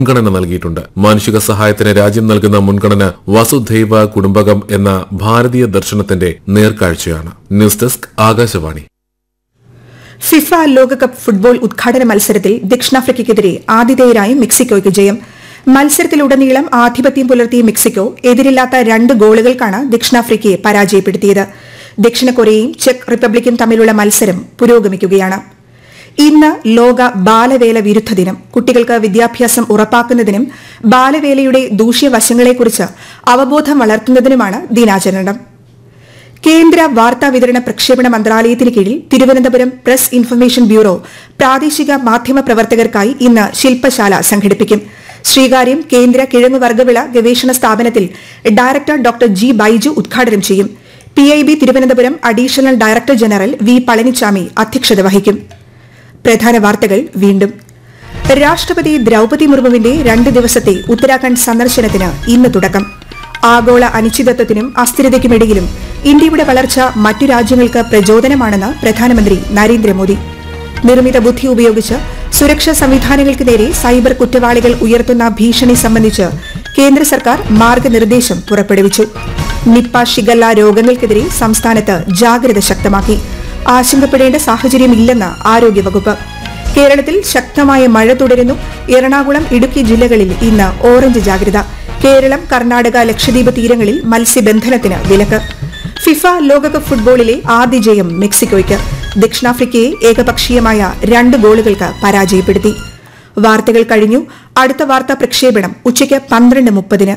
മുൻഗണന നൽകിയിട്ടുണ്ട് മാനുഷിക സഹായത്തിന് രാജ്യം നൽകുന്ന മുൻഗണന വസുധൈവ കുടുംബകം എന്ന ഭാരതീയ ദർശനത്തിന്റെ നേർക്കാഴ്ചയാണ് ന്യൂസ് ഡെസ്ക് ആകാശവാണി ഫിഫ ലോകകപ്പ് ഫുട്ബോൾ ഉദ്ഘാടന മത്സരത്തിൽ ദക്ഷിണാഫ്രിക്കയ്ക്കെതിരെ ആതിഥേയരായ മെക്സിക്കോയ്ക്ക് ജയം മത്സരത്തിലുടനീളം ആധിപത്യം പുലർത്തിയ മെക്സിക്കോ എതിരില്ലാത്ത രണ്ട് ഗോളുകൾക്കാണ് ദക്ഷിണാഫ്രിക്കയെ പരാജയപ്പെടുത്തിയത് ദക്ഷിണ കൊറിയയും ചെക്ക് റിപ്പബ്ലിക്കും തമ്മിലുള്ള മത്സരം പുരോഗമിക്കുകയാണ് ഇന്ന് ലോക ബാലവേല വിരുദ്ധ ദിനം കുട്ടികൾക്ക് വിദ്യാഭ്യാസം ഉറപ്പാക്കുന്നതിനും ബാലവേലയുടെ ദൂഷ്യവശങ്ങളെക്കുറിച്ച് അവബോധം വളർത്തുന്നതിനുമാണ് ദിനാചരണം കേന്ദ്ര വാർത്താ വിതരണ പ്രക്ഷേപണ മന്ത്രാലയത്തിന് കീഴിൽ തിരുവനന്തപുരം പ്രസ് ഇൻഫർമേഷൻ ബ്യൂറോ പ്രാദേശിക മാധ്യമ പ്രവർത്തകർക്കായി ഇന്ന് ശില്പശാല സംഘടിപ്പിക്കും ശ്രീകാര്യം കേന്ദ്ര കിഴങ്ങുവർഗ്ഗവിള ഗവേഷണ സ്ഥാപനത്തിൽ ഡയറക്ടർ ഡോക്ടർ ജി ബൈജു ഉദ്ഘാടനം ചെയ്യും P I B Thiruvananthapuram additional director general V Palanichami അധ്യക്ഷത വഹിക്കും പ്രധാന വാർത്തകൾ വീണ്ടും രാഷ്ട്രപതി ദ്രൌപതി മുർമുവിന്റെ രണ്ട് ദിവസത്തെ ഉത്തരാഖണ്ഡ് സന്ദർശനത്തിന് ഇന്ന് തുടക്കം ആഗോള അനിശ്ചിതത്വത്തിനും അസ്ഥിരതയ്ക്കുമിടയിലും ഇന്ത്യയുടെ വളർച്ച മറ്റു രാജ്യങ്ങൾക്ക് പ്രചോദനമാണെന്ന് പ്രധാനമന്ത്രി നരേന്ദ്രമോദി നിർമ്മിത ബുദ്ധി ഉപയോഗിച്ച് സുരക്ഷാ സംവിധാനങ്ങൾക്ക് നേരെ സൈബർ കുറ്റവാളികൾ ഉയർത്തുന്ന ഭീഷണി സംബന്ധിച്ച് കേന്ദ്ര സർക്കാർ മാർഗനിർദ്ദേശം പുറപ്പെടുവിച്ചു നിപ്പ ഷിഗല്ല രോഗങ്ങൾക്കെതിരെ സംസ്ഥാനത്ത് ജാഗ്രത ശക്തമാക്കി ആശങ്കപ്പെടേണ്ട സാഹചര്യമില്ലെന്ന് ആരോഗ്യവകുപ്പ് കേരളത്തിൽ ശക്തമായ മഴ തുടരുന്നു എറണാകുളം ഇടുക്കി ജില്ലകളിൽ ഇന്ന് ഓറഞ്ച് ജാഗ്രത കേരളം കർണാടക ലക്ഷദ്വീപ് തീരങ്ങളിൽ മത്സ്യബന്ധനത്തിന് വിലക്ക് ഫിഫ ലോകകപ്പ് ഫുട്ബോളിലെ ആദ്യ ജയം മെക്സിക്കോയ്ക്ക് ദക്ഷിണാഫ്രിക്കയെ ഏകപക്ഷീയമായ രണ്ട് ഗോളുകൾക്ക് പരാജയപ്പെടുത്തി വാർത്തകൾ കഴിഞ്ഞു അടുത്ത വാർത്താ പ്രക്ഷേപണം ഉച്ചയ്ക്ക് പന്ത്രണ്ട് മുപ്പതിന്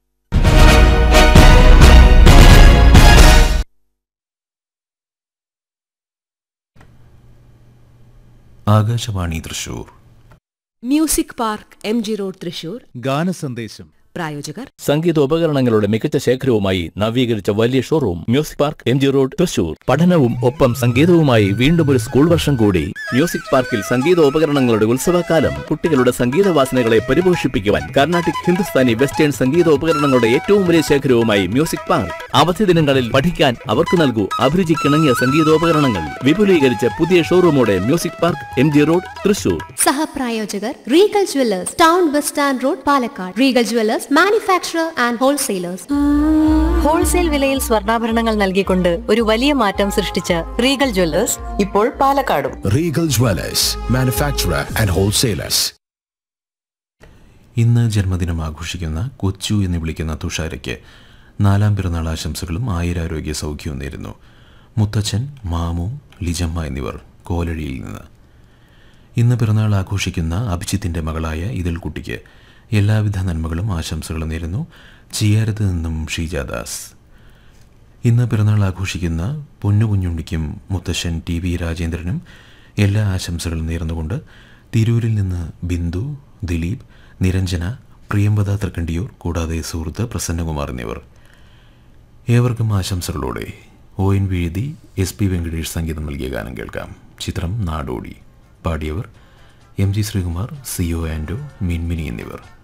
Akashvani Thrissur music park M G road Thrissur ഗാനസന്ദേശം പ്രായോജകർ സംഗീതോപകരണങ്ങളുടെ മികച്ച ശേഖരവുമായി നവീകരിച്ച വലിയ showroom music park M G road Thrissur പഠനവും ഒപ്പം സംഗീതവുമായി വീണ്ടും ഒരു സ്കൂൾ വർഷം കൂടി മ്യൂസിക് പാർക്കിൽ സംഗീതോപകരണങ്ങളുടെ ഉത്സവകാലം കുട്ടികളുടെ സംഗീത വാസനകളെ പരിപോഷിപ്പിക്കുവാൻ കർണാട്ടിക് ഹിന്ദുസ്ഥാനി വെസ്റ്റേൺ സംഗീതോപകരണങ്ങളുടെ ഏറ്റവും വലിയ ശേഖരവുമായി മ്യൂസിക് പാർക്ക് അവധി ദിനങ്ങളിൽ പഠിക്കാൻ അവർക്ക് നൽകൂ അഭിരുചിക്കിണങ്ങിയ സംഗീതോപകരണങ്ങൾ വിപുലീകരിച്ച പുതിയ ഷോറൂമോടെ music park M G road Thrissur സഹപ്രായോജകർ Regal jewellers town bus stand road Palakkad Regal jewellers manufacturer and wholesalers wholesale വിലയിൽ സ്വർണ്ണാഭരണങ്ങൾ നൽകിക്കൊണ്ട് ഒരു വലിയ മാറ്റം സൃഷ്ടിച്ച റീഗൽ ജ്വല്ലേഴ്സ് ഇപ്പോൾ പാലക്കാടും Regal Dwellers, manufacturer and wholesalers. ഇന്ന് ജന്മദിനം ആഘോഷിക്കുന്ന കൊച്ചു എന്ന് വിളിക്കുന്ന തുഷാരയ്ക്ക് നാലാം പിറന്നാൾ ആശംസകളും ആയിരാരോഗ്യ സൗഖ്യവും നേരുന്നു മുത്തച്ഛൻ മാമു ലിജമ്മ എന്നിവർ കോലഴിയിൽ നിന്ന് ഇന്ന് പിറന്നാൾ ആഘോഷിക്കുന്ന അഭിജിത്തിൻ്റെ മകളായ ഇതിൽ കുട്ടിക്ക് എല്ലാവിധ നന്മകളും ആശംസകളും നേരുന്നു ചിയാരത്ത് നിന്നും ഷീജാദാസ് ഇന്ന് പിറന്നാൾ ആഘോഷിക്കുന്ന പൊന്നുകുഞ്ഞുണ്ണിക്കും മുത്തശ്ശൻ ടി വി രാജേന്ദ്രനും എല്ലാ ആശംസകളും നേർന്നുകൊണ്ട് തിരൂരിൽ നിന്ന് ബിന്ദു ദിലീപ് നിരഞ്ജന പ്രിയംവദ തൃക്കണ്ടിയൂർ കൂടാതെ സുഹൃത്ത് പ്രസന്നകുമാർ എന്നിവർ ഏവർക്കും ആശംസകളോടെ ഒ എൻ വി എഴുതി എസ് പി വെങ്കടേഷ് സംഗീതം നൽകിയ ഗാനം കേൾക്കാം ചിത്രം നാടോടി പാടിയവർ M G Sreekumar C O Anto Minmini എന്നിവർ